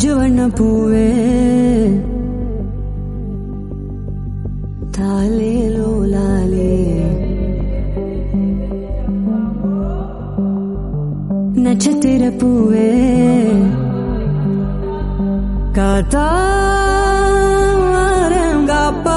அஞ்சு வண்ண பூவே தாலே லோலாலே நட்சத்திர பூவே காத்தாரம் காப்பா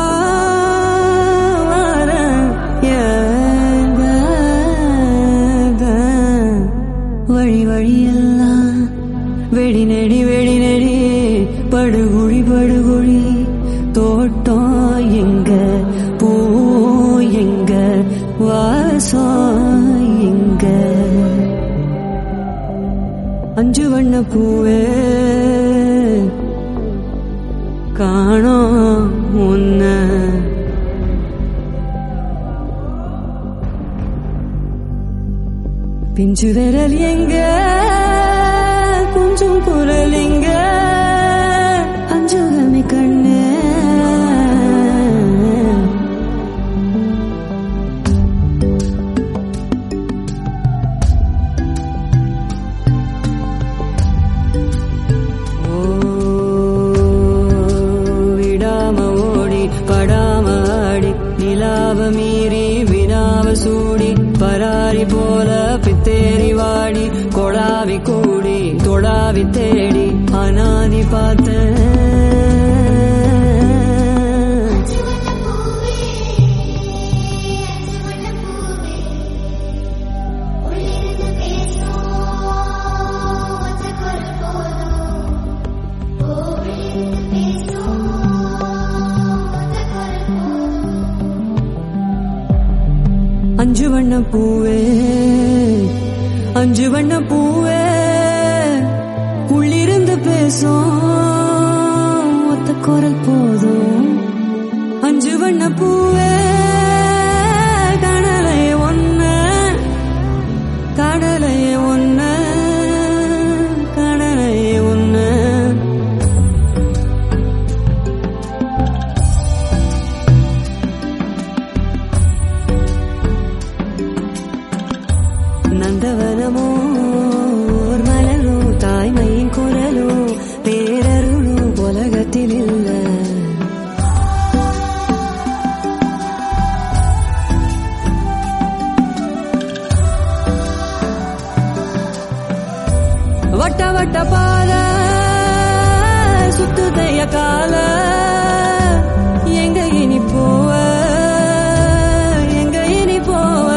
வழி வழியெல்லாம் வெடி நெடி வெடி நெடி படுகுழி படுகுழி தோட்டம் எங்க பூ எங்க வாசம் எங்க அஞ்சு வண்ண பூவே காணோம் உன்ன பிஞ்சு விரல் எங்க கொஞ்சம் குரல் எங்க அஞ்சுகமி கண்ணு ஓ, விடாம ஓடி படாம ஆடி நிலாவ மீறி வினாவ சூடி பராரி போல பித்தேரி வாடி கொடாவி கூடி தொடாவி தேடி அனாதி பார்த்தேன் அஞ்சு வண்ண பூவே அஞ்சு வண்ண பூவே உள்ளிருந்து பேசும் ஒத்த குரல் போதும் ஓ உள்ளிருந்து பேசும் ஒத்த குரல் போதும் அஞ்சு வண்ண பூவே அஞ்சு வண்ண பூவே உள்ளிருந்து பேசும் ஒத்த குரல் போதும் அஞ்சு வண்ண பூவே கடலை ஒன்ன கடலை ஒன்ன கடலை ஒன்ன நந்தவனமோ ஓர் மலரோ தாய்மையின் குரலோ பேரருளோ உலகத்தில் இல்ல வட்ட வட்ட பாத சுத்துதைய கால எங்க இனி போவ எங்க இனி போவ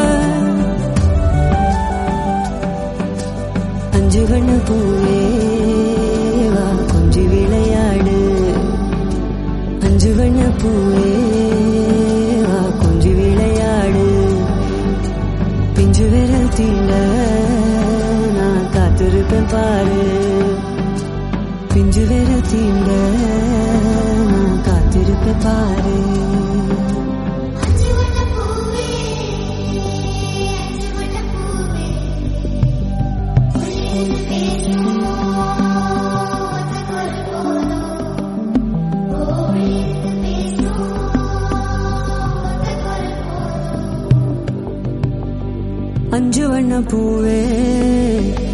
அஞ்சு வண்ண பூவே வா கொஞ்சி விளையாடு அஞ்சு வண்ண பூவே வா கொஞ்சி விளையாடு பிஞ்சு விரல் தீண்ட நான் காத்திருப்பேன் பாரு பிஞ்சு விரல் தீண்ட நான் காத்திருப்பேன் பாரு அஞ்சு வண்ண பூவே அஞ்சு வண்ண பூவே உள்ளிருந்து பேசும் ஒத்த குரல் போதும் ஓ உள்ளிருந்து பேசும் ஒத்த குரல் போதும் அஞ்சு வண்ண பூவே